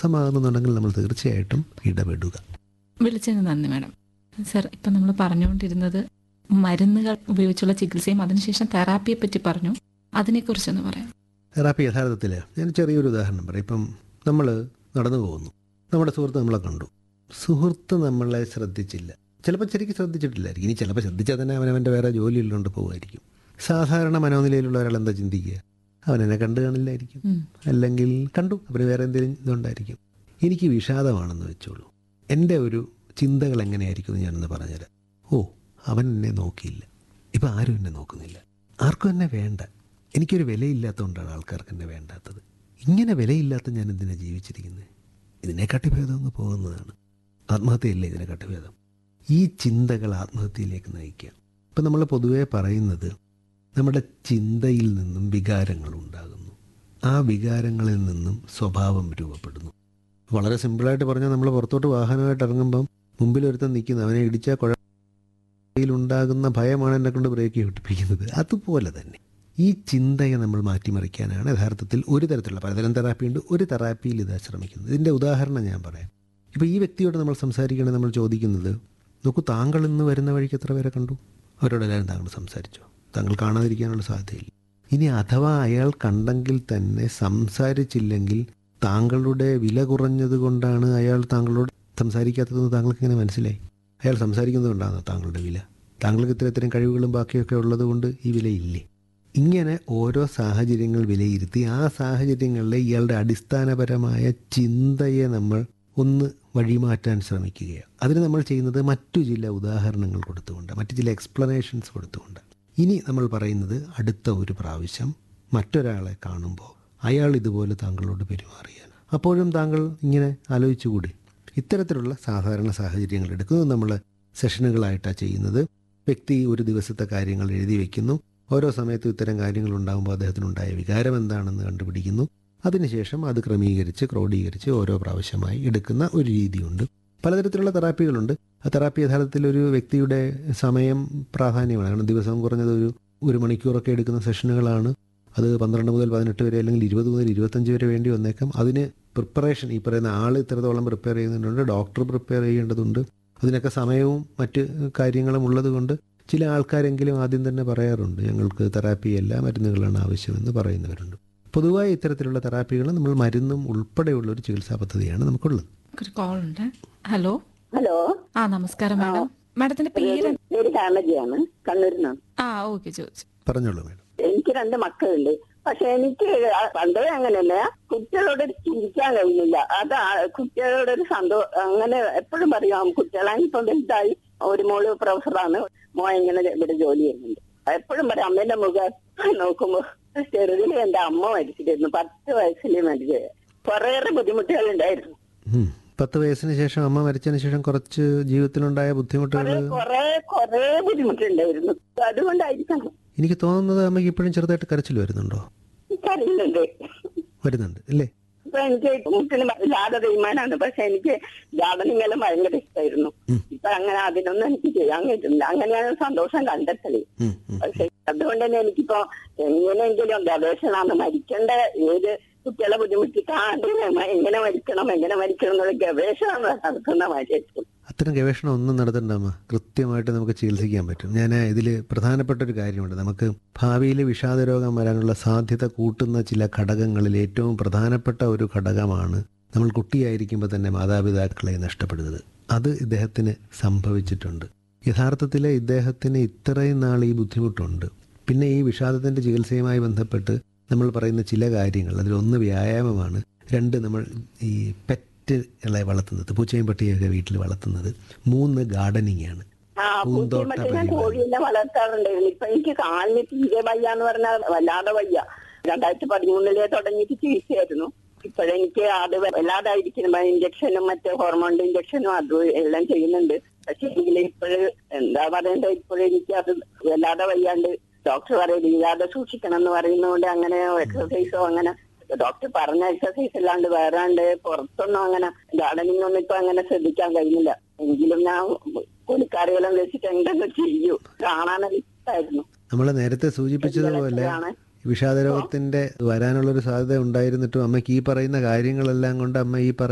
തടസ്സമാകുന്നുണ്ടെങ്കിൽ നമ്മൾ തീർച്ചയായിട്ടും ഇടപെടുക വിളിച്ചതിന് നന്ദി മാഡം സർ ഇപ്പം നമ്മൾ പറഞ്ഞുകൊണ്ടിരുന്നത് മരുന്നുകൾ ഉപയോഗിച്ചുള്ള ചികിത്സയും അതിനുശേഷം തെറാപ്പിയെ പറ്റി പറഞ്ഞു അതിനെക്കുറിച്ചൊന്ന് പറയാം തെറാപ്പി യഥാർത്ഥത്തിൽ ഞാൻ ചെറിയൊരു ഉദാഹരണം പറയാം ഇപ്പം നമ്മൾ നടന്നു പോകുന്നു നമ്മുടെ സുഹൃത്ത് നമ്മളെ കണ്ടു സുഹൃത്ത് നമ്മളെ ശ്രദ്ധിച്ചില്ല ചിലപ്പോൾ ശരിക്കും ശ്രദ്ധിച്ചിട്ടില്ലായിരിക്കും ഇനി ചിലപ്പോൾ ശ്രദ്ധിച്ചാൽ തന്നെ അവനവൻ്റെ വേറെ ജോലിയിലുകൊണ്ട് പോകുമായിരിക്കും സാധാരണ മനോനിലയിലുള്ള ഒരാൾ എന്താ ചിന്തിക്കുക അവനെന്നെ കണ്ടു കാണില്ലായിരിക്കും ഉം. അല്ലെങ്കിൽ കണ്ടു അവന് വേറെ എന്തെങ്കിലും ഇതുണ്ടായിരിക്കും എനിക്ക് വിഷാദമാണെന്ന് വെച്ചോളൂ എൻ്റെ ഒരു ചിന്തകൾ എങ്ങനെയായിരിക്കും എന്ന് ഞാനൊന്ന് പറഞ്ഞുതരാം ഓ അവൻ എന്നെ നോക്കിയില്ല ഇപ്പം ആരും എന്നെ നോക്കുന്നില്ല ആർക്കും എന്നെ വേണ്ട എനിക്കൊരു വിലയില്ലാത്തതുകൊണ്ടാണ് ആൾക്കാർക്ക് എന്നെ വേണ്ടാത്തത് ഇങ്ങനെ വിലയില്ലാത്ത ഞാൻ എന്തിനാണ് ജീവിച്ചിരിക്കുന്നത് ഇതിനെക്കാട്ടി ഭേദം അങ്ങ് പോകുന്നതാണ് ആത്മഹത്യയല്ലേ ഇതിനെക്കാട്ടി ഭേദം ഈ ചിന്തകൾ ആത്മഹത്യയിലേക്ക് നയിക്കുക ഇപ്പം നമ്മൾ പൊതുവേ പറയുന്നത് നമ്മുടെ ചിന്തയിൽ നിന്നും വികാരങ്ങൾ ഉണ്ടാകുന്നു ആ വികാരങ്ങളിൽ നിന്നും സ്വഭാവം രൂപപ്പെടുന്നു വളരെ സിമ്പിളായിട്ട് പറഞ്ഞാൽ നമ്മൾ പുറത്തോട്ട് വാഹനമായിട്ട് ഇറങ്ങുമ്പം മുമ്പിൽ ഒരുത്തൻ നിൽക്കുന്നു അവനെ ഇടിച്ചാൽ കുഴയിലുണ്ടാകുന്ന ഭയമാണ് എന്നെ കൊണ്ട് ബ്രേക്ക് പിടിപ്പിക്കുന്നത് അതുപോലെ തന്നെ ഈ ചിന്തയെ നമ്മൾ മാറ്റിമറിക്കാനാണ് യഥാർത്ഥത്തിൽ ഒരു തരത്തിലുള്ള പലതരം തെറാപ്പി ഉണ്ട് ഒരു തെറാപ്പിയിൽ ഇതാ ശ്രമിക്കുന്നത് ഇതിൻ്റെ ഉദാഹരണം ഞാൻ പറയാം ഇപ്പോൾ ഈ വ്യക്തിയോട് നമ്മൾ സംസാരിക്കണേ നമ്മൾ ചോദിക്കുന്നത് നോക്കൂ താങ്കൾ ഇന്ന് വരുന്ന വഴിക്ക് എത്ര പേരെ കണ്ടു അവരോടെല്ലാവരും താങ്കൾ സംസാരിച്ചോ താങ്കൾ കാണാതിരിക്കാനുള്ള സാധ്യതയില്ല ഇനി അഥവാ അയാൾ കണ്ടെങ്കിൽ തന്നെ സംസാരിച്ചില്ലെങ്കിൽ താങ്കളുടെ വില കുറഞ്ഞത് കൊണ്ടാണ് അയാൾ താങ്കളോട് സംസാരിക്കാത്തതെന്ന് താങ്കൾക്ക് എങ്ങനെ മനസ്സിലായി അയാൾ സംസാരിക്കുന്നത് കൊണ്ടാണ് താങ്കളുടെ വില താങ്കൾക്ക് ഇത്ര ഇത്തരം കഴിവുകളും ബാക്കിയൊക്കെ ഉള്ളത് കൊണ്ട് ഈ വിലയില്ലേ ഇങ്ങനെ ഓരോ സാഹചര്യങ്ങൾ വിലയിരുത്തി ആ സാഹചര്യങ്ങളിലെ ഇയാളുടെ അടിസ്ഥാനപരമായ ചിന്തയെ നമ്മൾ ഒന്ന് വഴിമാറ്റാൻ ശ്രമിക്കുകയാണ് അതിന് നമ്മൾ ചെയ്യുന്നത് മറ്റു ചില ഉദാഹരണങ്ങൾ കൊടുത്തുകൊണ്ട് മറ്റു ചില എക്സ്പ്ലനേഷൻസ് കൊടുത്തുകൊണ്ട് ഇനി നമ്മൾ പറയുന്നത് അടുത്ത ഒരു പ്രാവശ്യം മറ്റൊരാളെ കാണുമ്പോൾ അയാൾ ഇതുപോലെ താങ്കളോട് പെരുമാറിയാൽ അപ്പോഴും താങ്കൾ ഇങ്ങനെ ആലോചിച്ചുകൂടി ഇത്തരത്തിലുള്ള സാധാരണ സാഹചര്യങ്ങൾ എടുക്കുന്നു നമ്മൾ സെഷനുകളായിട്ടാണ് ചെയ്യുന്നത് വ്യക്തി ഒരു ദിവസത്തെ കാര്യങ്ങൾ എഴുതി വയ്ക്കുന്നു ഓരോ സമയത്തും ഇത്തരം കാര്യങ്ങൾ ഉണ്ടാകുമ്പോൾ അദ്ദേഹത്തിനുണ്ടായ വികാരം എന്താണെന്ന് കണ്ടുപിടിക്കുന്നു അതിനുശേഷം അത് ക്രമീകരിച്ച് ക്രോഡീകരിച്ച് ഓരോ പ്രാവശ്യമായി എടുക്കുന്ന ഒരു രീതിയുണ്ട് പലതരത്തിലുള്ള തെറാപ്പികളുണ്ട് ആ തെറാപ്പി യഥാർത്ഥത്തിൽ ഒരു വ്യക്തിയുടെ സമയം പ്രാധാന്യമാണ് കാരണം ദിവസം കുറഞ്ഞത് ഒരു ഒരു മണിക്കൂറൊക്കെ എടുക്കുന്ന സെഷനുകളാണ് അത് പന്ത്രണ്ട് മുതൽ പതിനെട്ട് വരെ അല്ലെങ്കിൽ ഇരുപത് മുതൽ ഇരുപത്തഞ്ച് വരെ വേണ്ടി വന്നേക്കാം അതിന് പ്രിപ്പറേഷൻ ഈ പറയുന്ന ആൾ ഇത്രത്തോളം പ്രിപ്പയർ ചെയ്യുന്നുണ്ട് ഡോക്ടർ പ്രിപ്പയർ ചെയ്യേണ്ടതുണ്ട് അതിനൊക്കെ സമയവും മറ്റ് കാര്യങ്ങളും ഉള്ളത് കൊണ്ട് ചില ആൾക്കാരെങ്കിലും ആദ്യം തന്നെ പറയാറുണ്ട് ഞങ്ങൾക്ക് തെറാപ്പിയല്ല മരുന്നുകളാണ് ആവശ്യമെന്ന് പറയുന്നവരുണ്ട് പൊതുവായി ഇത്തരത്തിലുള്ള തെറാപ്പികൾ നമ്മൾ മരുന്നും ഉൾപ്പെടെയുള്ള ഒരു ചികിത്സാ പദ്ധതിയാണ് നമുക്കുള്ളത് ഒരു കോൾ ഉണ്ട് ഹലോ ഹലോ ആ നമസ്കാരം മാഡം മാഡത്തിന്റെ പേര് പേര് കാമജിയാണ് കണ്ണൂരിൽ നിന്ന് ആ ഓക്കെ ചോദിച്ചു പറഞ്ഞോളൂ മേഡം എനിക്ക് രണ്ട് മക്കളുണ്ട് പക്ഷെ എനിക്ക് പണ്ടേ അങ്ങനെയല്ല കുട്ടികളോട് ചിരിക്കാൻ കഴിയുന്നില്ല അത് ആ- കുട്ടികളോടൊരു സന്തോഷം അങ്ങനെ എപ്പോഴും പറയാം കുട്ടികളാണ് ഇപ്പൊ വലുതായി ഒരു മോള് പ്രൊഫസറാണ് മോ ഇങ്ങനെ ഇവിടെ ജോലി ചെയ്യുന്നുണ്ട് എപ്പോഴും പറയാം അമ്മേന്റെ മുഖം നോക്കുമ്പോ ചെറുതിൽ എന്റെ അമ്മ മരിച്ചിട്ടായിരുന്നു പത്ത് വയസ്സിൽ മരിച്ചത് കുറേയേറെ ബുദ്ധിമുട്ടുകൾ ഉണ്ടായിരുന്നു ഉം. പത്ത് വയസ്സിന് ശേഷം അമ്മ മരിച്ചതിന് ശേഷം കുറച്ച് ജീവിതത്തിലുണ്ടായ ബുദ്ധിമുട്ടുകൾ കുറെ കുറെ കുറെ ബുദ്ധിമുട്ടുണ്ടായിരുന്നു അതുകൊണ്ടായിരിക്കണം എനിക്ക് തോന്നുന്നത് അമ്മയ്ക്ക് ഇപ്പോഴും ചെറുതായിട്ട് കരച്ചിൽ വരുന്നുണ്ടോ എനിക്കറിയുന്നുണ്ട് വരുന്നുണ്ട് അല്ലേ ഇപ്പൊ എനിക്ക് മുട്ടിന് വല്ലാതെ തീരുമാനമാണ് പക്ഷെ എനിക്ക് ഗാർഡനിങ് എല്ലാം ഭയങ്കര ഇഷ്ടമായിരുന്നു ഉം. ഇപ്പൊ അങ്ങനെ അതിനൊന്നും എനിക്ക് ചെയ്യാൻ കഴിയുന്നില്ല അങ്ങനെയാണ് സന്തോഷം കണ്ടെത്തല് ഉം, ഉം. പക്ഷെ അതുകൊണ്ട് തന്നെ എനിക്കിപ്പോ എങ്ങനെയെങ്കിലും ഗവേഷണമാണ് മരിക്കേണ്ട ഏത് കുട്ടികളെ ബുദ്ധിമുട്ടിക്കാണ്ട് എങ്ങനെ മരിക്കണം എങ്ങനെ മരിക്കണം എന്നുള്ള ഗവേഷണം നടത്തുന്ന മാതിരിയായിരിക്കും അത്തരം ഗവേഷണം ഒന്നും നടത്തണ്ട അമ്മ കൃത്യമായിട്ട് നമുക്ക് ചികിത്സിക്കാൻ പറ്റും ഞാൻ ഇതിൽ പ്രധാനപ്പെട്ട ഒരു കാര്യമുണ്ട് നമുക്ക് ഭാവിയിൽ വിഷാദ രോഗം വരാനുള്ള സാധ്യത കൂട്ടുന്ന ചില ഘടകങ്ങളിൽ ഏറ്റവും പ്രധാനപ്പെട്ട ഒരു ഘടകമാണ് നമ്മൾ കുട്ടിയായിരിക്കുമ്പോൾ തന്നെ മാതാപിതാക്കളെ നഷ്ടപ്പെടുന്നത് അത് ഇദ്ദേഹത്തിന് സംഭവിച്ചിട്ടുണ്ട് യഥാർത്ഥത്തിൽ ഇദ്ദേഹത്തിന് ഇത്രയും നാൾ ഈ ബുദ്ധിമുട്ടുണ്ട് പിന്നെ ഈ വിഷാദത്തിൻ്റെ ചികിത്സയുമായി ബന്ധപ്പെട്ട് നമ്മൾ പറയുന്ന ചില കാര്യങ്ങൾ അതിലൊന്ന് വ്യായാമമാണ് രണ്ട് നമ്മൾ ഈ പെറ്റുകളെ വളർത്തുന്നത് പൂച്ചയും പട്ടിയൊക്കെ വീട്ടിൽ വളർത്തുന്നത് മൂന്ന് ഗാർഡനിങ് ആണ് ആ പൂന്തോട്ട പൂച്ചയും മറ്റേ ഞാൻ പരിപാലനം. കോഴിയെന്നെ വളർത്താറുണ്ടായിരുന്നു ഇപ്പൊ എനിക്ക് കാലിന് തീരെ വയ്യ എന്ന് പറഞ്ഞാൽ വല്ലാതെ വയ്യ രണ്ടായിരത്തി പതിമൂന്നിലെ തുടങ്ങിയിട്ട് ചികിത്സയായിരുന്നു ഇപ്പോഴെനിക്ക് അത് വല്ലാതായിരിക്കും ഇഞ്ചക്ഷനും മറ്റേ ഹോർമോണിന്റെ ഇഞ്ചക്ഷനും അതും എല്ലാം ചെയ്യുന്നുണ്ട് പക്ഷെ എങ്കിൽ ഇപ്പോഴ് എന്താ പറയണ്ടേ ഇപ്പോഴെനിക്ക് അത് വല്ലാതെ വയ്യാണ്ട് ഡോക്ടർ പറയും ഇല്ലാതെ സൂക്ഷിക്കണം എന്ന് പറയുന്നതുകൊണ്ട് അങ്ങനെ എക്സസൈസോ അങ്ങനെ ഡോക്ടർ പറഞ്ഞ എക്സസൈസ് അല്ലാണ്ട് വേറാണ്ട് പുറത്തൊന്നും അങ്ങനെ ഗാർഡനിങ് ഒന്നും ഇപ്പൊ അങ്ങനെ ശ്രദ്ധിക്കാൻ കഴിയുന്നില്ല എങ്കിലും ഞാൻ കൂലിക്കാരികളും വെച്ചിട്ട് എന്തെങ്കിലും ചെയ്യൂ കാണാനൊരു ഇഷ്ടമായിരുന്നു നമ്മൾ നേരത്തെ സൂചിപ്പിച്ചതുപോലെ കാണാൻ വിഷാദ രോഗത്തിന്റെ വരാനുള്ളൊരു സാധ്യത ഉണ്ടായിരുന്നിട്ടും അമ്മയ്ക്ക് ഈ പറയുന്ന കാര്യങ്ങളെല്ലാം കൊണ്ട് അമ്മ ഈ പറയുന്ന